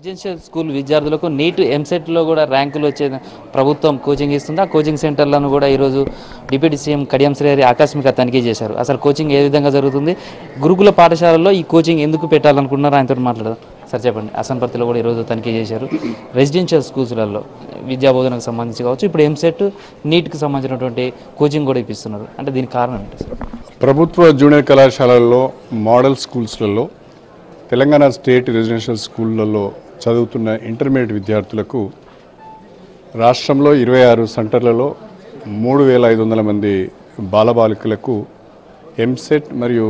Residential school విద్యార్థులకు neat ఎంసెట్లో కూడా ర్యాంకులు వచ్చే ప్రభుత్వం కోచింగ్ ఇస్తుంది ఆ కోచింగ్ సెంటర్లను కూడా ఈరోజు డిప్యూటీ సీఎం కడియం శ్రీహరి ఆకస్మిక తనిఖీ చేశారు అసలు కోచింగ్ ఏ విధంగా జరుగుతుంది గురుకుల పాఠశాలలో ఈ కోచింగ్ ఎందుకు పెట్టాలనుకుంటున్నారు ఆయనతో మాట్లాడదాం సార్ చెప్పండి అసన్పర్తిలో కూడా ఈరోజు తనిఖీ చేశారు రెసిడెన్షియల్ స్కూల్స్లలో విద్యా బోధనకు సంబంధించి కావచ్చు ఇప్పుడు ఎంసెట్ నీట్కి సంబంధించినటువంటి కోచింగ్ కూడా ఇప్పిస్తున్నారు అంటే దీనికి కారణం ఏంటి సార్ ప్రభుత్వ జూనియర్ కళాశాలల్లో మోడల్ స్కూల్స్లలో తెలంగాణ స్టేట్ రెసిడెన్షియల్ స్కూళ్ళల్లో చదువుతున్న ఇంటర్మీడియట్ విద్యార్థులకు రాష్ట్రంలో ఇరవై ఆరు సెంటర్లలో మూడు వేల ఐదు వందల మంది బాలబాలికలకు ఎంసెట్ మరియు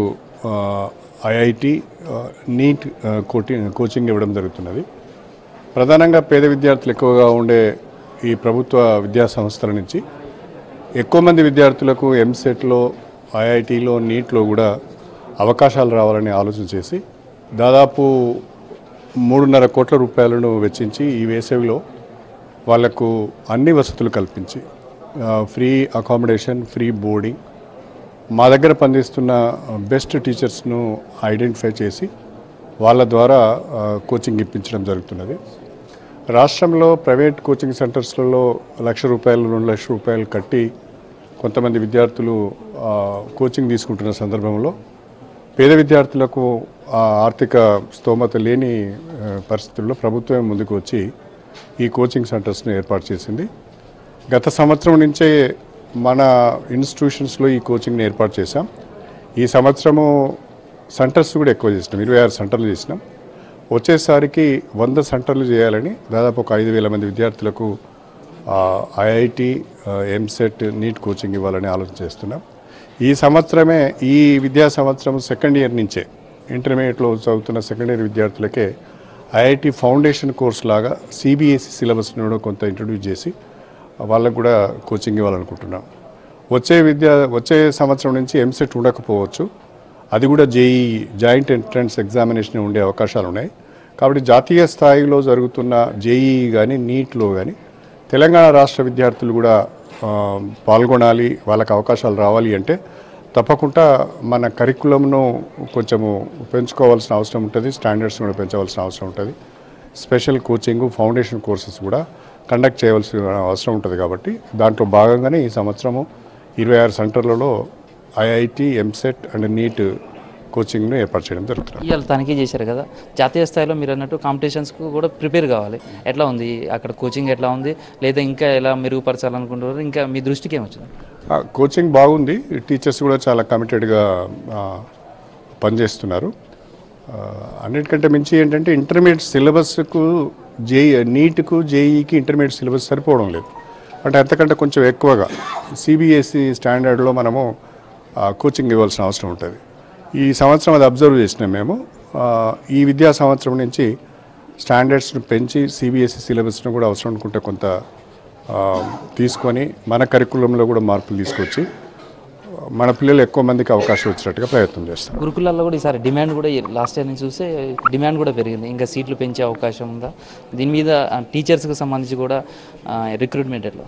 ఐఐటి నీట్ ఆ, కోటి కోచింగ్ ఇవ్వడం జరుగుతున్నది ప్రధానంగా పేద విద్యార్థులు ఎక్కువగా ఉండే ఈ ప్రభుత్వ విద్యా సంస్థల నుంచి ఎక్కువ మంది విద్యార్థులకు ఎంసెట్లో ఐఐటిలో నీట్లో కూడా అవకాశాలు రావాలని ఆలోచన చేసి దాదాపు మూడున్నర కోట్ల రూపాయలను వెచ్చించి ఈ వేసవిలో వాళ్లకు అన్ని వసతులు కల్పించి ఆ, ఫ్రీ అకామిడేషన్ ఫ్రీ బోర్డింగ్ మా దగ్గర పనిచేస్తున్న బెస్ట్ టీచర్స్ను ఐడెంటిఫై చేసి వాళ్ళ ద్వారా ఆ, కోచింగ్ ఇప్పించడం జరుగుతున్నది రాష్ట్రంలో ప్రైవేట్ కోచింగ్ సెంటర్స్లలో లక్ష రూపాయలు రెండు లక్షల రూపాయలు కట్టి కొంతమంది విద్యార్థులు ఆ, కోచింగ్ తీసుకుంటున్న సందర్భంలో పేద విద్యార్థులకు ఆ ఆర్థిక స్తోమత లేని ఆ, పరిస్థితుల్లో ప్రభుత్వం ముందుకు వచ్చి ఈ కోచింగ్ సెంటర్స్ని ఏర్పాటు చేసింది గత సంవత్సరం నుంచే మన ఇన్స్టిట్యూషన్స్లో ఈ కోచింగ్ని ఏర్పాటు చేశాం ఈ సంవత్సరము సెంటర్స్ కూడా ఎక్కువ చేసినాం ఇరవై ఆరు సెంటర్లు చేసినాం వచ్చేసరికి వంద సెంటర్లు చేయాలని దాదాపు ఒక ఐదు వేల మంది విద్యార్థులకు ఐఐటి ఎంసెట్ నీట్ కోచింగ్ ఇవ్వాలని ఆలోచన చేస్తున్నాం ఈ సంవత్సరమే ఈ విద్యా సంవత్సరం సెకండ్ ఇయర్ నుంచే ఇంటర్మీడియట్లో చదువుతున్న సెకండ్ ఇయర్ విద్యార్థులకే ఐఐటి ఫౌండేషన్ కోర్స్ లాగా సిబిఎస్ఈ సిలబస్ని కూడా కొంత ఇంట్రడ్యూస్ చేసి వాళ్ళకు కూడా కోచింగ్ ఇవ్వాలనుకుంటున్నాం వచ్చే విద్య వచ్చే సంవత్సరం నుంచి ఎంసెట్ ఉండకపోవచ్చు అది కూడా జేఈ జాయింట్ ఎంట్రన్స్ ఎగ్జామినేషన్ ఉండే అవకాశాలు ఉన్నాయి కాబట్టి జాతీయ స్థాయిలో జరుగుతున్న జేఈ కానీ నీట్లో కానీ తెలంగాణ రాష్ట్ర విద్యార్థులు కూడా ఆ, పాల్గొనాలి వాళ్ళకి అవకాశాలు రావాలి అంటే తప్పకుండా మన కరికులంను కొంచెము పెంచుకోవాల్సిన అవసరం ఉంటుంది స్టాండర్డ్స్ కూడా పెంచవలసిన అవసరం ఉంటుంది స్పెషల్ కోచింగ్ ఫౌండేషన్ కోర్సెస్ కూడా కండక్ట్ చేయవలసిన అవసరం ఉంటుంది కాబట్టి దాంట్లో భాగంగానే ఈ సంవత్సరము ఇరవై ఆరు సెంటర్లలో ఐఐటి ఎంసెట్ అండ్ నీట్ కోచింగ్ను ఏర్పాటు చేయడం జరుగుతుంది ఇవాళ తనిఖీ చేశారు కదా జాతీయ స్థాయిలో మీరు అన్నట్టు కాంపిటీషన్స్కు కూడా ప్రిపేర్ కావాలి ఎట్లా ఉంది అక్కడ కోచింగ్ ఎట్లా ఉంది లేదా ఇంకా ఎలా మెరుగుపరచాలనుకుంటున్నారు ఇంకా మీ దృష్టికి ఏమొచ్చింది ఆ, కోచింగ్ బాగుంది టీచర్స్ కూడా చాలా కమిటెడ్గా పనిచేస్తున్నారు ఆ, అన్నిటికంటే మించి ఏంటంటే ఇంటర్మీడియట్ సిలబస్కు జేఈ నీట్కు జేఈకి ఇంటర్మీడియట్ సిలబస్ సరిపోవడం లేదు అంటే అంతకంటే కొంచెం ఎక్కువగా సిబిఎస్ఈ స్టాండర్డ్లో మనము ఆ, కోచింగ్ ఇవ్వాల్సిన అవసరం ఉంటుంది ఈ సంవత్సరం అది అబ్జర్వ్ చేసినాం మేము ఆ, ఈ విద్యా సంవత్సరం నుంచి స్టాండర్డ్స్ను పెంచి సిబిఎస్ఈ సిలబస్ను కూడా అవసరం అనుకుంటే కొంత ఆ, తీసుకొని మన కరికులంలో కూడా మార్పులు తీసుకొచ్చి మన పిల్లలు ఎక్కువ మందికి అవకాశం వచ్చినట్టుగా ప్రయత్నం చేస్తాం గురుకులాల్లో కూడా ఈసారి డిమాండ్ కూడా లాస్ట్ ఇయర్ నుంచి చూస్తే డిమాండ్ కూడా పెరిగింది ఇంకా సీట్లు పెంచే అవకాశం ఉందా దీని మీద టీచర్స్కి సంబంధించి కూడా రిక్రూట్మెంట్ ఎట్లా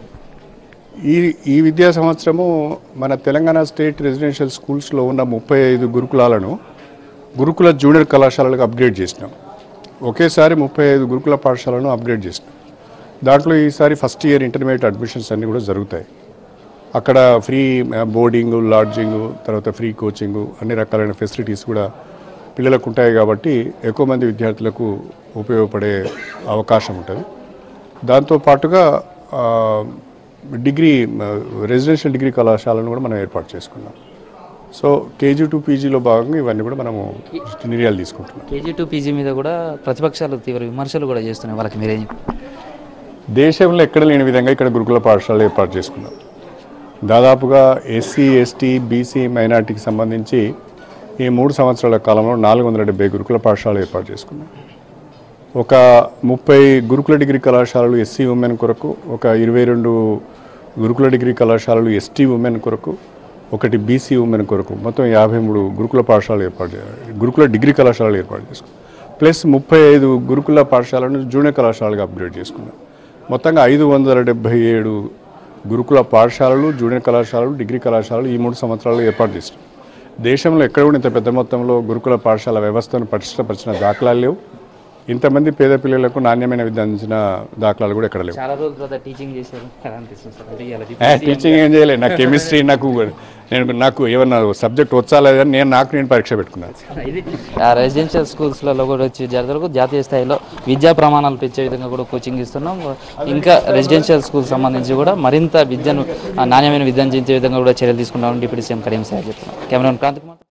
ఈ ఈ విద్యా సంవత్సరము మన తెలంగాణ స్టేట్ రెసిడెన్షియల్ స్కూల్స్లో ఉన్న ముప్పై ఐదు గురుకులాలను గురుకుల జూనియర్ కళాశాలలకు అప్గ్రేడ్ చేసినాం ఒకేసారి ముప్పై ఐదు గురుకుల పాఠశాలను అప్గ్రేడ్ చేసినాం దాంట్లో ఈసారి ఫస్ట్ ఇయర్ ఇంటర్మీడియట్ అడ్మిషన్స్ అన్నీ కూడా జరుగుతాయి అక్కడ ఫ్రీ బోర్డింగ్ లాడ్జింగ్ తర్వాత ఫ్రీ కోచింగ్ అన్ని రకాలైన ఫెసిలిటీస్ కూడా పిల్లలకు ఉంటాయి కాబట్టి ఎక్కువ మంది విద్యార్థులకు ఉపయోగపడే అవకాశం ఉంటుంది దాంతో పాటుగా ఆ, డిగ్రీ ఆ, రెసిడెన్షియల్ డిగ్రీ కళాశాలను కూడా మనం ఏర్పాటు చేసుకున్నాం సో కేజీ టు పీజీలో భాగంగా ఇవన్నీ కూడా మనము నిర్ణయాలు తీసుకుంటున్నాం కేజీ టు పీజీ మీద కూడా ప్రతిపక్షాలు తీవ్ర విమర్శలు కూడా చేస్తున్నాయి వాళ్ళకి మీరేం చెప్తారు? దేశంలో ఎక్కడ లేని విధంగా ఇక్కడ గురుకుల పాఠశాలలు ఏర్పాటు చేసుకున్నాం దాదాపుగా ఎస్సీ ఎస్టీ బీసీ మైనార్టీకి సంబంధించి ఈ మూడు సంవత్సరాల కాలంలో నాలుగు వందల డెబ్బై గురుకుల పాఠశాలలు ఏర్పాటు చేసుకున్నాం ఒక ముప్పై గురుకుల డిగ్రీ కళాశాలలు ఎస్సీ ఉమెన్ కొరకు ఒక ఇరవై రెండు గురుకుల డిగ్రీ కళాశాలలు ఎస్టీ ఉమెన్ కొరకు ఒకటి బీసీ ఉమెన్ కొరకు మొత్తం యాభై మూడు గురుకుల పాఠశాలలు ఏర్పాటు చే- గురుకుల డిగ్రీ కళాశాలలు ఏర్పాటు చేసుకున్నాం ప్లస్ ముప్పై ఐదు గురుకుల పాఠశాలను జూనియర్ కళాశాలగా అప్గ్రేడ్ చేసుకున్నాం మొత్తంగా ఐదు వందల డెబ్బై ఏడు గురుకుల పాఠశాలలు జూనియర్ కళాశాలలు డిగ్రీ కళాశాలలు ఈ మూడు సంవత్సరాలు ఏర్పాటు చేసినాం దేశంలో ఎక్కడ కూడా ఇంత పెద్ద మొత్తంలో గురుకుల పాఠశాల వ్యవస్థను పటిష్టపరిచిన దాఖలాలు లేవు ఇంతమంది పేద పిల్లలకు నాణ్యమైన విద్య అందించిన దాఖలాలు కూడా ఎక్కడ లేవు చాలా రోజుల తర్వాత టీచింగ్ చేశారు ఎలా అనిపిస్తుంది సార్ అంటే ఇవాళ ఏ, టీచింగ్ ఏం చేయలేదు నాకు కెమిస్ట్రీ నాకు నేను నాకు ఏమన్నా సబ్జెక్ట్ వచ్చా లేదని నేను నాకు నేను పరీక్ష పెట్టుకున్నాను ఇది ఆ రెసిడెన్షియల్ స్కూల్స్లలో కూడా వచ్చి విద్యార్థులకు జాతీయ స్థాయిలో విద్యా ప్రమాణాలు పెంచే విధంగా కూడా కోచింగ్ ఇస్తున్నాం ఇంకా రెసిడెన్షియల్ స్కూల్ సంబంధించి కూడా మరింత విద్యను ఆ, నాణ్యమైన విద్యను అందించే విధంగా కూడా చర్యలు తీసుకుంటామని డిప్యూటీ సీఎం కరీం సార్ చెప్తున్నారు కెమెరాన్ క్రాంతి కుమార్